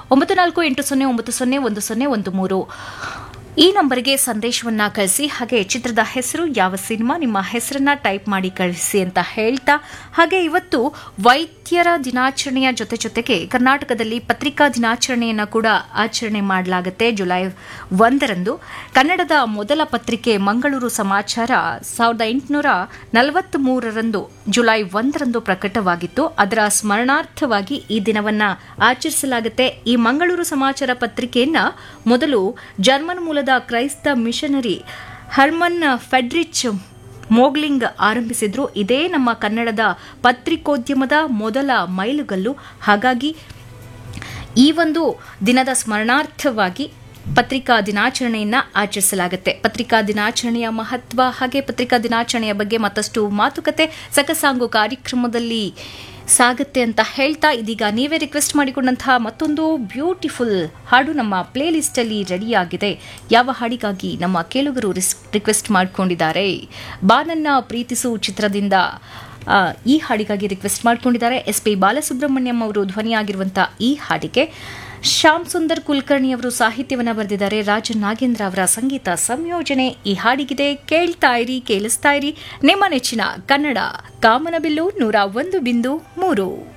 ಒಂಬತ್ತು ನಾಲ್ಕು ಎಂಟು ಸೊನ್ನೆ ಒಂಬತ್ತು ಸೊನ್ನೆ ಒಂದು ಸೊನ್ನೆ ಒಂದು ಮೂರು ಈ ನಂಬರ್ಗೆ ಸಂದೇಶವನ್ನ ಕಳಿಸಿ ಹಾಗೆ ಚಿತ್ರದ ಹೆಸರು ಯಾವ ಸಿನಿಮಾ ನಿಮ್ಮ ಹೆಸರನ್ನ ಟೈಪ್ ಮಾಡಿ ಕಳಿಸಿ ಅಂತ ಹೇಳ್ತಾ ಹಾಗೆ ಇವತ್ತು ವೈದ್ಯರ ದಿನಾಚರಣೆಯ ಜೊತೆ ಜೊತೆಗೆ ಕರ್ನಾಟಕದಲ್ಲಿ ಪತ್ರಿಕಾ ದಿನಾಚರಣೆಯನ್ನ ಕೂಡ ಆಚರಣೆ ಮಾಡಲಾಗುತ್ತೆ ಜುಲೈ ಒಂದರಂದು ಕನ್ನಡದ ಮೊದಲ ಪತ್ರಿಕೆ ಮಂಗಳೂರು ಸಮಾಚಾರ ಸಾವಿರದ ಎಂಟುನೂರ ನಲವತ್ತ್ ಮೂರರಂದು ಜುಲೈ ಒಂದರಂದು ಪ್ರಕಟವಾಗಿತ್ತು ಅದರ ಸ್ಮರಣಾರ್ಥವಾಗಿ ಈ ದಿನವನ್ನ ಆಚರಿಸಲಾಗುತ್ತೆ ಈ ಮಂಗಳೂರು ಸಮಾಚಾರ ಪತ್ರಿಕೆಯನ್ನ ಮೊದಲು ಜರ್ಮನ್ ಮೂಲದ ಕ್ರೈಸ್ತ ಮಿಷನರಿ ಹರ್ಮನ್ ಫೆಡ್ರಿಚ್ ಮೋಗ್ಲಿಂಗ್ ಆರಂಭಿಸಿದ್ರು ಇದೇ ನಮ್ಮ ಕನ್ನಡದ ಪತ್ರಿಕೋದ್ಯಮದ ಮೊದಲ ಮೈಲುಗಲ್ಲು ಹಾಗಾಗಿ ಈ ಒಂದು ದಿನದ ಸ್ಮರಣಾರ್ಥವಾಗಿ ಪತ್ರಿಕಾ ದಿನಾಚರಣೆಯನ್ನ ಆಚರಿಸಲಾಗುತ್ತೆ ಪತ್ರಿಕಾ ದಿನಾಚರಣೆಯ ಮಹತ್ವ ಹಾಗೆ ಪತ್ರಿಕಾ ದಿನಾಚರಣೆಯ ಬಗ್ಗೆ ಮತ್ತಷ್ಟು ಮಾತುಕತೆ ಸಕಸಾಂಗು ಕಾರ್ಯಕ್ರಮದಲ್ಲಿ ಸಾಗುತ್ತೆ ಅಂತ ಹೇಳ್ತಾ ಇದೀಗ ನೀವೇ ರಿಕ್ವೆಸ್ಟ್ ಮಾಡಿಕೊಂಡಂತಹ ಮತ್ತೊಂದು ಬ್ಯೂಟಿಫುಲ್ ಹಾಡು ನಮ್ಮ ಪ್ಲೇ ಲಿಸ್ಟ್ ಅಲ್ಲಿ ರೆಡಿಯಾಗಿದೆ ಯಾವ ಹಾಡಿಗಾಗಿ ನಮ್ಮ ಕೇಳುಗರು ರಿಕ್ವೆಸ್ಟ್ ಮಾಡಿಕೊಂಡಿದ್ದಾರೆ ಬಾನನ್ನ ಪ್ರೀತಿಸು ಚಿತ್ರದಿಂದ ಆ, ಈ ಹಾಡಿಗಾಗಿ ರಿಕ್ವೆಸ್ಟ್ ಮಾಡಿಕೊಂಡಿದ್ದಾರೆ ಎಸ್ ಪಿ ಬಾಲಸುಬ್ರಹ್ಮಣ್ಯಂ ಅವರು ಧ್ವನಿಯಾಗಿರುವಂತಹ ಈ ಹಾಡಿಗೆ ಶ್ಯಾಮ್ ಸುಂದರ್ ಕುಲಕರ್ಣಿ ಅವರು ಸಾಹಿತ್ಯವನ್ನು ಬರೆದಿದ್ದಾರೆ ರಾಜ ನಾಗೇಂದ್ರ ಅವರ ಸಂಗೀತ ಸಂಯೋಜನೆ ಈ ಹಾಡಿಗಿದೆ ಕೇಳ್ತಾ ಇರಿ ಕೇಳಿಸ್ತಾ ಇರಿ ನಿಮ್ಮ ನೆಚ್ಚಿನ ಕನ್ನಡ ಕಾಮನಬಿಲ್ಲು ನೂರ ಒಂದು ಬಿಂದು ಮೂರು